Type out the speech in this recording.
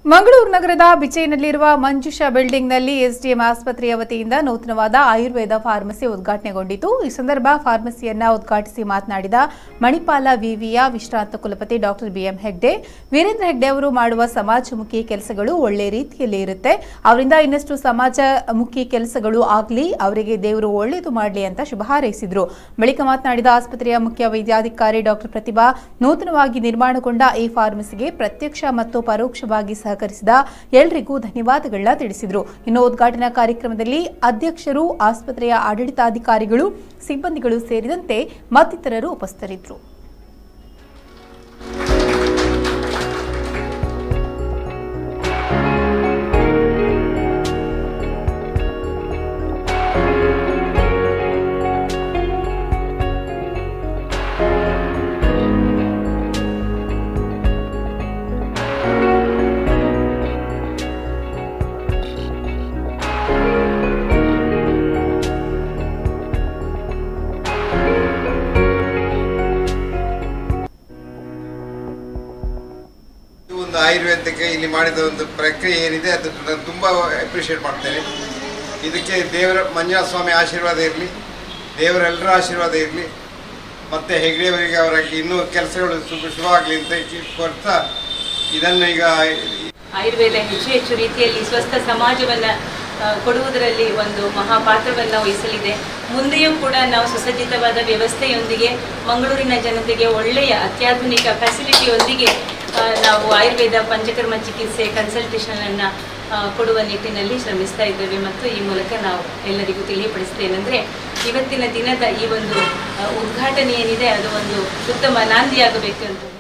ಮಂಗಳೂರು ನಗರದ ಬಿಚೈನಲ್ಲಿರುವ ಮಂಜುಷಾ ಬಿಲ್ಡಿಂಗ್ನಲ್ಲಿ ಎಸ್ಡಿಎಂ ಆಸ್ಪತ್ರೆಯ ವತಿಯಿಂದ ನೂತನವಾದ ಆಯುರ್ವೇದ ಫಾರ್ಮಸಿ ಉದ್ಘಾಟನೆಗೊಂಡಿತು ಈ ಸಂದರ್ಭ ಫಾರ್ಮಸಿಯನ್ನ ಉದ್ಘಾಟಿಸಿ ಮಾತನಾಡಿದ ಮಣಿಪಾಲ ವಿವಿಯ ವಿಶ್ರಾಂತ ಕುಲಪತಿ ಡಾಕ್ಟರ್ ಬಿಎಂ ಹೆಗ್ಡೆ ವೀರೇಂದ್ರ ಹೆಗ್ಡೆ ಅವರು ಮಾಡುವ ಸಮಾಜಮುಖಿ ಕೆಲಸಗಳು ಒಳ್ಳೆ ರೀತಿಯಲ್ಲಿ ಇರುತ್ತೆ ಅವರಿಂದ ಇನ್ನಷ್ಟು ಸಮಾಜಮುಖಿ ಕೆಲಸಗಳು ಆಗಲಿ ಅವರಿಗೆ ದೇವರು ಒಳ್ಳೆಯದು ಮಾಡಲಿ ಅಂತ ಶುಭ ಹಾರೈಸಿದರು ಬಳಿಕ ಮಾತನಾಡಿದ ಆಸ್ಪತ್ರೆಯ ಮುಖ್ಯ ವೈದ್ಯಾಧಿಕಾರಿ ಡಾಕ್ಟರ್ ಪ್ರತಿಭಾ ನೂತನವಾಗಿ ನಿರ್ಮಾಣಗೊಂಡ ಈ ಫಾರ್ಮಸಿಗೆ ಪ್ರತ್ಯಕ್ಷ ಮತ್ತು ಪರೋಕ್ಷವಾಗಿ ಸಹಕರಿಸಿದ ಎಲ್ಲರಿಗೂ ಧನ್ಯವಾದಗಳನ್ನ ತಿಳಿಸಿದರು ಇನ್ನು ಉದ್ಘಾಟನಾ ಕಾರ್ಯಕ್ರಮದಲ್ಲಿ ಅಧ್ಯಕ್ಷರು ಆಸ್ಪತ್ರೆಯ ಆಡಳಿತಾಧಿಕಾರಿಗಳು ಸಿಬ್ಬಂದಿಗಳು ಸೇರಿದಂತೆ ಮತ್ತಿತರರು ಉಪಸ್ಥಿತರಿದ್ದರು ಇದು ಒಂದು ಆಯುರ್ವೇದಕ್ಕೆ ಇಲ್ಲಿ ಮಾಡಿದ ಒಂದು ಪ್ರಕ್ರಿಯೆ ಏನಿದೆ ಅದು ನಾನು ತುಂಬ ಅಪ್ರಿಷಿಯೇಟ್ ಮಾಡ್ತೇನೆ ಇದಕ್ಕೆ ದೇವರ ಮಂಜುನಾಥ ಸ್ವಾಮಿ ಆಶೀರ್ವಾದ ಇರಲಿ ದೇವರೆಲ್ಲರ ಆಶೀರ್ವಾದ ಇರಲಿ ಮತ್ತು ಹೆಗ್ಡೆಯವರಿಗೆ ಅವರ ಇನ್ನೂ ಕೆಲಸಗಳು ಶುಭ ಶುಭವಾಗಲಿ ಅಂತ ಕೊಡ್ತಾ ಇದನ್ನು ಈಗ ಆಯುರ್ವೇದ ಹೆಚ್ಚು ಹೆಚ್ಚು ರೀತಿಯಲ್ಲಿ ಸ್ವಸ್ಥ ಸಮಾಜವನ್ನ ಆ, ಕೊಡುವುದರಲ್ಲಿ ಒಂದು ಮಹಾಪಾತ್ರವನ್ನು ವಹಿಸಲಿದೆ ಮುಂದೆಯೂ ಕೂಡ ನಾವು ಸುಸಜ್ಜಿತವಾದ ವ್ಯವಸ್ಥೆಯೊಂದಿಗೆ ಮಂಗಳೂರಿನ ಜನತೆಗೆ ಒಳ್ಳೆಯ ಅತ್ಯಾಧುನಿಕ ಫೆಸಿಲಿಟಿಯೊಂದಿಗೆ ಆ, ನಾವು ಆಯುರ್ವೇದ ಪಂಚಕರ್ಮ ಚಿಕಿತ್ಸೆ ಕನ್ಸಲ್ಟೇಷನ್ ಅನ್ನ ಆ, ಕೊಡುವ ನಿಟ್ಟಿನಲ್ಲಿ ಶ್ರಮಿಸ್ತಾ ಇದ್ದೇವೆ ಮತ್ತು ಈ ಮೂಲಕ ನಾವು ಎಲ್ಲರಿಗೂ ತಿಳಿಯಪಡಿಸ್ತೇನೆಂದ್ರೆ ಇವತ್ತಿನ ದಿನದ ಈ ಒಂದು ಆ, ಉದ್ಘಾಟನೆ ಏನಿದೆ ಅದು ಒಂದು ಉತ್ತಮ ನಾಂದಿಯಾಗಬೇಕು ಅಂತ